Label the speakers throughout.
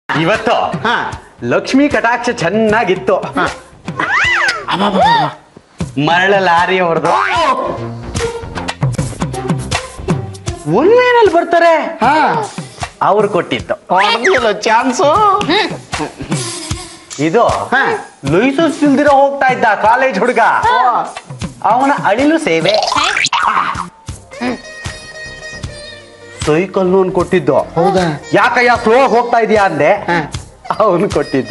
Speaker 1: ಇವತ್ತು
Speaker 2: ಹಾ
Speaker 1: ಲಕ್ಷ್ಮಿ ಕಟಾಕ್ಷ ಚೆನ್ನಾಗಿತ್ತು ಮರಳ ಲಾರಿ ಅವ್ರದ್ದು ಒನ್ವೇನಲ್ಲಿ ಬರ್ತಾರೆ
Speaker 2: ಹಾ
Speaker 1: ಅವ್ರು ಕೊಟ್ಟಿತ್ತು
Speaker 2: ಹೊಡೆದಿಲ್ಲ ಚಾನ್ಸು
Speaker 1: ಇದು
Speaker 2: ಹಾ.
Speaker 1: ಲೈಸೆನ್ಸ್ ಇಲ್ದಿರ ಹೋಗ್ತಾ ಇದ್ದ ಕಾಲೇಜ್ ಹುಡುಗ ಅವನ ಅಳಿಲು ಸೇವೆ ಸೈಕಲ್ ಲೋನ್ ಕೊಟ್ಟಿದ್ದು
Speaker 2: ಹೌದಾ
Speaker 1: ಯಾಕಯ್ಯ ಸ್ಲೋ ಹೋಗ್ತಾ ಇದೀಯಾ ಅಂದೆ
Speaker 2: ಹಾ.
Speaker 1: ಅವನು ಕೊಟ್ಟಿದ್ದ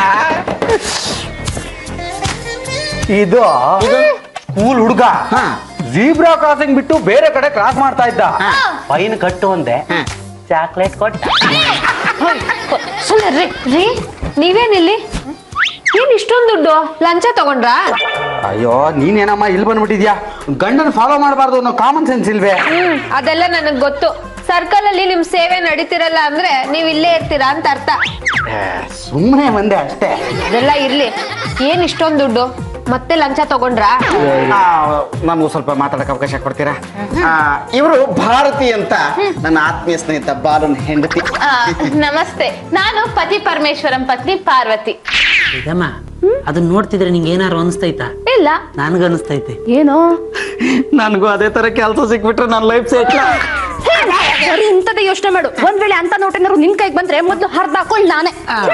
Speaker 1: ಇದು ಸ್ಕೂಲ್ ಹುಡುಗ
Speaker 2: ಹಾ.
Speaker 1: ಜೀಬ್ರಾ ಕ್ರಾಸಿಂಗ್ ಬಿಟ್ಟು ಬೇರೆ ಕಡೆ ಕ್ರಾಸ್ ಮಾಡ್ತಾ ಇದ್ದ
Speaker 2: ಹಾ.
Speaker 1: ಫೈನ್ ಕಟ್ಟು ಅಂದೆ
Speaker 2: ಹಾ.
Speaker 1: ಚಾಕ್ಲೇಟ್ ಕೊಟ್ಟ
Speaker 3: ಸುಮ್ಮನೆ ರೀ ರೀ ನೀವೇನಿಲ್ಲಿ ಏನ್ ಇಷ್ಟೊಂದು ದುಡ್ಡು ಲಂಚ ತಗೊಂಡ್ರಾ
Speaker 1: ಅಯ್ಯೋ ನೀನೇನಮ್ಮ ಇಲ್ಲಿ ಬಂದ್ಬಿಟ್ಟಿದ್ಯಾ ಗಂಡನ ಫಾಲೋ ಮಾಡಬಾರ್ದು ಅನ್ನೋ ಕಾಮನ್ ಸೆನ್ಸ್ ಇಲ್ವೇ
Speaker 3: ಹ್ಮ್ ಅದೆಲ್ಲ ನನಗ್ ಗೊತ್ತು ಸರ್ಕಲ್ ಅಲ್ಲಿ ನಿಮ್ ಸೇವೆ ನಡೀತಿರಲ್ಲ ಅಂದ್ರೆ ನೀವ್ ಇಲ್ಲೇ ಇರ್ತೀರಾ ಅಂತ ಅರ್ಥ
Speaker 1: ಸುಮ್ಮನೆ ಬಂದೆ ಅಷ್ಟೇ
Speaker 3: ಅದೆಲ್ಲ ಇರ್ಲಿ ಏನ್ ಇಷ್ಟೊಂದು ದುಡ್ಡು ಮತ್ತೆ ಲಂಚ ತಗೊಂಡ್ರಾ
Speaker 2: ನಮಗೂ ಸ್ವಲ್ಪ ಮಾತಾಡಕ್ಕೆ ಅವಕಾಶ ಕೊಡ್ತೀರಾ ಇವರು ಭಾರತಿ ಅಂತ ನನ್ನ ಆತ್ಮೀಯ ಸ್ನೇಹಿತ ಬಾಲನ್ ಹೆಂಡತಿ
Speaker 4: ಆ, ನಮಸ್ತೆ ನಾನು ಪತಿ ಪರಮೇಶ್ವರಂ ಪತ್ನಿ ಪಾರ್ವತಿ
Speaker 5: ಇದಮ್ಮ ಅದನ್ನ ನೋಡ್ತಿದ್ರೆ ನಿಂಗೆ ಏನಾರು ಅನಿಸ್ತೈತಾ
Speaker 4: ಇಲ್ಲ
Speaker 5: ನನಗ ಅನಿಸ್ತೈತೆ
Speaker 4: ಏನೋ
Speaker 2: ನನಗೂ ಅದೇ ತರ ಕೆಲಸ ಸಿಕ್ಬಿಟ್ರೆ ನನ್ನ ಲೈಫ್ ಸೆಟ್ಲ್
Speaker 4: ಬರೀ ಇಂಥದ್ದೇ ಯೋಚನೆ ಮಾಡು ಒಂದ್ ವೇಳೆ ಅಂತ ನೋಟ್ ಏನಾದ್ರು ನಿನ್ ಕೈಗೆ ಬಂದ್ರೆ ಮೊದ್ಲು ಹರ್ದ ಹಾಕೊಳ್ಳಿ ನಾನೇ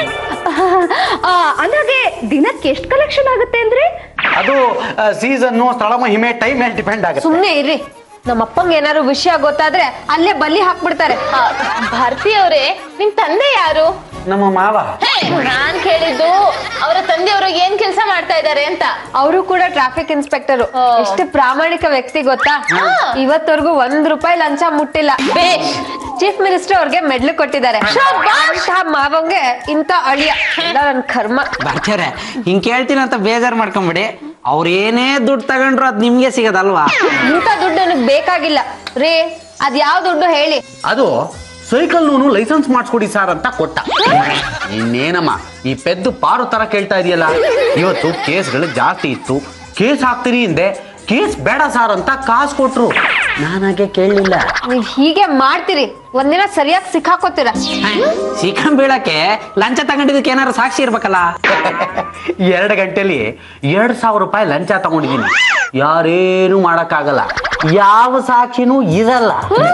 Speaker 4: ಆ, ಅಂದಾಗೆ ದಿನಕ್ಕೆ ಎಷ್ಟು ಕಲೆಕ್ಷನ್ ಆಗುತ್ತೆ ಅಂದ್ರೆ
Speaker 1: ಅದು ಸೀಸನ್ನು ಸ್ಥಳ ಮಹಿಮೆ ಟೈಮ್ ಮೇಲೆ ಡಿಪೆಂಡ್ ಆಗುತ್ತೆ
Speaker 3: ಸುಮ್ನೆ ಇರ್ರಿ ನಮ್ಮ ಅಪ್ಪಂಗೆ ಏನಾದ್ರು ವಿಷಯ ಗೊತ್ತಾದ್ರೆ ಅಲ್ಲೇ ಬಲಿ ಹಾಕ್ಬಿಡ್ತಾರೆ
Speaker 4: ಭಾರತಿ ಅವರೇ ನಿಮ್ ತಂದೆ ಯಾರು
Speaker 1: ನಮ್ಮ ಮಾವ
Speaker 4: ನಾನ್ ಕೇಳಿದ್ದು ಅವರ ತಂದೆಯವರು ಏನ್ ಕೆಲಸ ಮಾಡ್ತಾ ಇದ್ದಾರೆ ಅಂತ
Speaker 3: ಅವರು ಕೂಡ ಟ್ರಾಫಿಕ್ ಇನ್ಸ್ಪೆಕ್ಟರ್
Speaker 4: ಓ.
Speaker 3: ಎಷ್ಟು ಪ್ರಾಮಾಣಿಕ ವ್ಯಕ್ತಿ ಗೊತ್ತಾ ಇವತ್ತವರೆಗೂ ಒಂದ್ ರೂಪಾಯಿ ಲಂಚ ಮುಟ್ಟಿಲ್ಲ
Speaker 4: ಬೇಷ್
Speaker 3: ಚೀಫ್ ಮಿನಿಸ್ಟರ್ ಅವ್ರಿಗೆ ಮೆಡ್ಲ್ ಕೊಟ್ಟಿದ್ದಾರೆ ಅಂತ ಮಾವಂಗೆ ಇಂತ ಅಳಿಯ ಎಲ್ಲ ನನ್ ಕರ್ಮ
Speaker 5: ಬರ್ತಾರೆ ಹಿಂಗ್ ಕೇಳ್ತೀನಿ ಅಂತ ಬೇಜಾರ್ ಮಾಡ್ಕೊಂಬಿಡಿ ಅವ್ರ ಏನೇ ದುಡ್ಡು ತಗೊಂಡ್ರು ಅದ್ ನಿಮ್ಗೆ ಸಿಗದಲ್ವಾ
Speaker 3: ಇಂಥ ದುಡ್ಡು ನನಗ್ ಬೇಕಾಗಿಲ್ಲ ರೇ ಅದ್ ಯಾವ ದುಡ್ಡು ಹೇಳಿ
Speaker 1: ಅದು ಸೈಕಲ್ ನೂನು ಲೈಸೆನ್ಸ್ ಮಾಡಿಸ್ಕೊಡಿ ಸರ್ ಅಂತ ಕೊಟ್ಟ ಇನ್ನೇನಮ್ಮ ಈ ಪೆದ್ದು ಪಾರು ತರ ಕೇಳ್ತಾ ಇದೆಯಲ್ಲ ಇವತ್ತು ಕೇಸ್ಗಳು ಜಾಸ್ತಿ ಇತ್ತು ಕೇಸ್ ಹಾಕ್ತೀರಿ ಹಿಂದೆ ಕೇಸ್ ಬೇಡ ಸರ್ ಅಂತ ಕಾಸು ಕೊಟ್ರು
Speaker 5: ನಾನಾಗೆ ಕೇಳಲಿಲ್ಲ
Speaker 3: ನೀವ್ ಹೀಗೆ ಮಾಡ್ತೀರಿ ಒಂದಿನ ಸರಿಯಾಗಿ ಸಿಕ್ಕಾಕೋತೀರ
Speaker 5: ಸಿಕ್ಕಂ ಬೀಳಕ್ಕೆ ಲಂಚ ತಗೊಂಡಿದ್ದಕ್ಕೆ ಏನಾರು ಸಾಕ್ಷಿ ಇರ್ಬೇಕಲ್ಲ
Speaker 1: ಎರಡು ಗಂಟೆಲಿ ಎರಡ್ ಸಾವಿರ ರೂಪಾಯಿ ಲಂಚ ತಗೊಂಡಿದ್ದೀನಿ ಯಾರೇನು ಮಾಡಕ್ಕಾಗಲ್ಲ ಯಾವ ಸಾಕ್ಷಿನೂ ಇರಲ್ಲ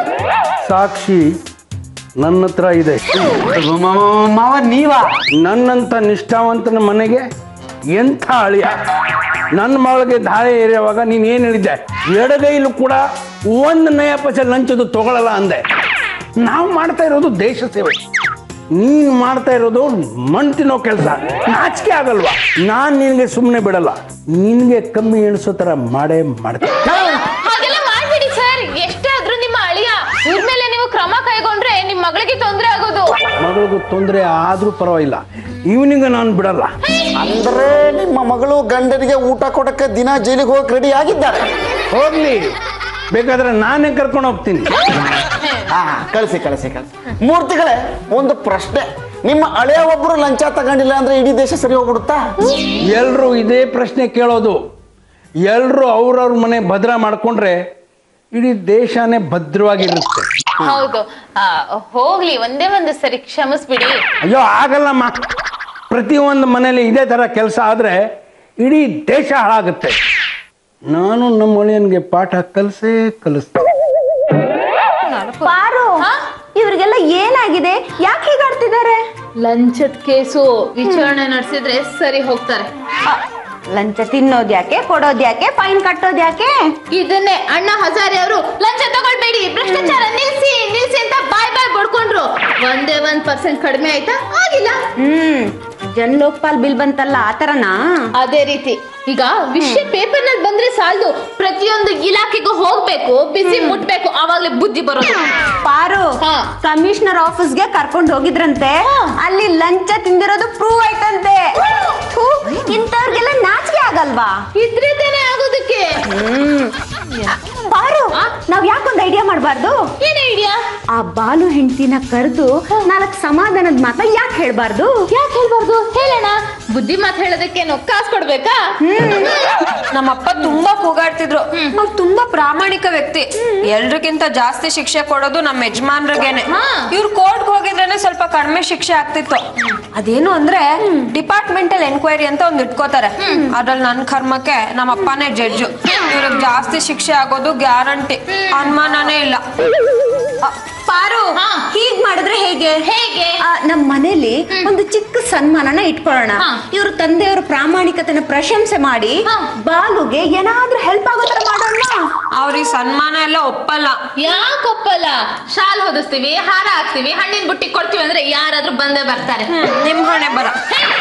Speaker 6: ಸಾಕ್ಷಿ ನನ್ನ ಹತ್ರ ಇದೆ
Speaker 1: ಮ- ಮಾವ ನೀವಾ
Speaker 6: ನನ್ನಂತ ನಿಷ್ಠಾವಂತನ ಮನೆಗೆ ಎಂಥ ಅಳಿಯ ನನ್ನ ಮಗಳಿಗೆ ಧಾರೆ ಏರಿಯುವಾಗ ನೀನು ಏನು ಹೇಳಿದ್ದೆ ಎಡಗೈಲು ಕೂಡ ಒಂದು ನಯ ಪೈಸೆ ಲಂಚದ್ದು ತಗೊಳ್ಳಲ್ಲ ಅಂದೆ ನಾವು ಮಾಡ್ತಾ ಇರೋದು ದೇಶ ಸೇವೆ ನೀನು ಮಾಡ್ತಾ ಇರೋದು ಮಣ್ ತಿನ್ನೋ ಕೆಲಸ ನಾಚಿಕೆ ಆಗಲ್ವಾ ನಾನು ನಿನಗೆ ಸುಮ್ಮನೆ ಬಿಡಲ್ಲ ನಿನಗೆ ಕಮ್ಮಿ ಎಣಿಸೋ ಥರ ಮಾಡೇ ಮಾಡ್ತೀನಿ
Speaker 4: ಹಾಗೆಲ್ಲ ಮಾಡ್ಬಿಡಿ ಸರ್ ಎಷ್ಟೇ ಆದ್ರೂ ನಿಮ್ಮ ಅಳಿಯ ಇವ್ರ ಮೇಲೆ ನೀವು ಕ್ರಮ ಕೈಗೊಂಡ್ರೆ ನಿಮ್ ಮಗಳಿಗೆ ತೊಂದ್ರೆ ಆಗೋದು
Speaker 6: ಮಗಳಿಗೂ ತೊಂದರೆ ಆದರೂ ಪರವಾಗಿಲ್ಲ ಇವನಿಗೆ ನಾನು ಬಿಡಲ್ಲ
Speaker 2: ಅಂದ್ರೆ ನಿಮ್ಮ ಮಗಳು ಗಂಡನಿಗೆ ಊಟ ಕೊಡಕ್ಕೆ ದಿನ ಜೈಲಿಗೆ ಹೋಗಕ್ಕೆ ರೆಡಿ ಆಗಿದ್ದಾರೆ
Speaker 6: ಹೋಗ್ಲಿ ಬೇಕಾದ್ರೆ ನಾನೇ ಕರ್ಕೊಂಡು ಹೋಗ್ತೀನಿ
Speaker 2: ಹಾ ಕಳಿಸಿ ಕಳಿಸಿ ಕಳಿಸಿ ಮೂರ್ತಿಗಳೇ ಒಂದು ಪ್ರಶ್ನೆ ನಿಮ್ಮ ಹಳೆಯ ಒಬ್ರು ಲಂಚ ತಗೊಂಡಿಲ್ಲ ಅಂದ್ರೆ ಇಡೀ ದೇಶ ಸರಿ ಹೋಗ್ಬಿಡುತ್ತಾ
Speaker 6: ಎಲ್ರು ಇದೇ ಪ್ರಶ್ನೆ ಕೇಳೋದು ಎಲ್ರು ಅವ್ರವ್ರ ಮನೆ ಭದ್ರ ಮಾಡ್ಕೊಂಡ್ರೆ ಇಡೀ ದೇಶನೇ ಭದ್ರವಾಗಿರುತ್ತೆ
Speaker 4: ಹೌದು ಆ, ಹೋಗ್ಲಿ ಒಂದೇ ಒಂದು ಸರಿ ಕ್ಷಮಿಸ್ಬಿಡಿ
Speaker 6: ಅಯ್ಯೋ ಆಗಲ್ಲಮ್ಮ ಪ್ರತಿಯೊಂದು ಮನೇಲಿ ಇದೇ ಥರ ಕೆಲಸ ಆದರೆ ಇಡೀ ದೇಶ ಹಾಳಾಗುತ್ತೆ ನಾನು ನಮ್ಮ ಅಳಿಯನ್ಗೆ ಪಾಠ ಕಲಿಸೇ ಕಲಿಸ್ತೀನಿ
Speaker 7: ಪಾರು ಇವ್ರಿಗೆಲ್ಲ ಏನಾಗಿದೆ ಯಾಕೆ ಹೀಗಾಡ್ತಿದ್ದಾರೆ
Speaker 4: ಲಂಚದ ಕೇಸು ವಿಚಾರಣೆ ನಡೆಸಿದ್ರೆ ಸರಿ ಹೋಗ್ತಾರೆ
Speaker 7: ಲಂಚ ತಿನ್ನೋದ್ ಯಾಕೆ ಕೊಡೋದ್ ಯಾಕೆ ಫೈನ್ ಕಟ್ಟೋದ್ ಯಾಕೆ
Speaker 4: ಇದನ್ನೇ ಅಣ್ಣ ಹಜಾರಿ ಅವರು ಲಂಚ ತಗೊಳ್ಬೇಡಿ ಭ್ರಷ್ಟಾಚಾರ ನಿಲ್ಸಿ ನಿಲ್ಸಿ ಅಂತ ಬಾಯ್ ಬಾಯ್ ಬಡ್ಕೊಂಡ್ರು ಒಂದೇ ಒಂದ್ ಪರ್ಸೆಂಟ್ ಕಡಿಮೆ ಆಯ್ತಾ ಆಗಿಲ್ಲ
Speaker 7: ಹ್ಮ್ ಜನ್ ಲೋಕ್ಪಾಲ್ ಬಿಲ್ ಬಂತಲ್ಲ ಆತರನಾ
Speaker 4: ಅದೇ ರೀತಿ ಈಗ ವಿಷಯ ಪೇಪರ್ ನಲ್ಲಿ ಬಂದ್ರೆ ಸಾಲದು ಪ್ರತಿಯೊಂದು ಇಲಾಖೆಗೂ ಹೋಗ್ಬೇಕು ಬಿಸಿ ಮುಟ್ಬೇಕು ಅವಾಗ್ಲೇ ಬುದ್ಧಿ ಬರೋದು
Speaker 7: ಪಾರು
Speaker 4: ಹಾ.
Speaker 7: ಕಮಿಷನರ್ ಆಫೀಸ್ಗೆ ಕರ್ಕೊಂಡು ಹೋಗಿದ್ರಂತೆ ಅಲ್ಲಿ ಲಂಚ ತಿಂದಿರೋದು ಪ್ರೂವ್ ಆಯ್ತಂತೆ ಥು, ಇಂಥವ್ರಿಗೆಲ್ಲ ನಾಚಿಕೆ ಆಗಲ್ವಾ
Speaker 4: ಇದ್ರೆ ತಾನೇ ಆಗೋದಕ್ಕೆ
Speaker 7: ಪಾರು ನಾವ್ ಯಾಕೊಂದ್ ಐಡಿಯಾ ಮಾಡಬಾರ್ದು
Speaker 4: ಏನ್ ಐಡಿಯಾ
Speaker 7: ಆ ಬಾಲು ಹೆಂಡತಿನ ಕರೆದು ನಾಲ್ಕು ಸಮಾಧಾನದ ಮಾತ ಯಾಕೆ ಹೇಳ್ಬಾರ್ದು
Speaker 4: ಯಾಕೆ ಹೇಳ್ಬಾರ್ದು ಹೇಳೋಣ
Speaker 8: ಬುದ್ಧಿ ಮಾತು ಹೇಳೋದಕ್ಕೇನು ಕಾಸು ಕೊಡ್ಬೇಕಾ
Speaker 3: ನಮ್ಮಪ್ಪ ತುಂಬಾ ಕೂಗಾಡ್ತಿದ್ರು ನಾವ್ ತುಂಬಾ ಪ್ರಾಮಾಣಿಕ ವ್ಯಕ್ತಿ ಎಲ್ರಿಗಿಂತ ಜಾಸ್ತಿ ಶಿಕ್ಷೆ ಕೊಡೋದು ನಮ್ಮ ಯಜಮಾನ್ರಿಗೇನೆ ಇವ್ರು ಕೋರ್ಟ್ ಹೋಗಿದ್ರೇನೆ ಸ್ವಲ್ಪ ಕಡಿಮೆ ಶಿಕ್ಷೆ ಆಗ್ತಿತ್ತು ಅದೇನು ಅಂದ್ರೆ ಡಿಪಾರ್ಟ್ಮೆಂಟಲ್ ಎನ್ಕ್ವೈರಿ ಅಂತ ಒಂದ್ ಇಟ್ಕೋತಾರೆ ಅದ್ರಲ್ಲಿ ನನ್ ಕರ್ಮಕ್ಕೆ ನಮ್ಮ ಅಪ್ಪನೇ ಜಡ್ಜು ಇವ್ರಿಗೆ ಜಾಸ್ತಿ ಶಿಕ್ಷೆ ಆಗೋದು ಗ್ಯಾರಂಟಿ ಅನುಮಾನನೇ ಇಲ್ಲ
Speaker 7: ಪಾರು ಹೀಗ್ ಮಾಡಿದ್ರೆ ಹೇಗೆ
Speaker 8: ಹೇಗೆ?
Speaker 7: ಆ, ನಮ್ ಮನೇಲಿ ಒಂದು ಚಿಕ್ಕ ಸನ್ಮಾನನ ಇಟ್ಕೊಳ್ಳೋಣ ಇವ್ರ ತಂದೆಯವ್ರ ಪ್ರಾಮಾಣಿಕತೆನ ಪ್ರಶಂಸೆ ಮಾಡಿ ಬಾಲುಗೆ ಏನಾದ್ರೂ ಹೆಲ್ಪ್ ಆಗೋ ತರ ಮಾಡೋಣ
Speaker 3: ಅವ್ರಿಗೆ ಸನ್ಮಾನ ಎಲ್ಲ ಒಪ್ಪಲ್ಲ
Speaker 8: ಯಾಕೆ ಒಪ್ಪಲ್ಲ ಶಾಲ್ ಹೊದಿಸ್ತೀವಿ ಹಾರ ಹಾಕ್ತಿವಿ ಹಣ್ಣಿನ ಬುಟ್ಟಿ ಕೊಡ್ತೀವಿ ಅಂದ್ರೆ ಯಾರಾದ್ರೂ ಬಂದೇ ಬರ್ತಾರೆ
Speaker 3: ನಿಮ್ ಹಣೆ ಬರ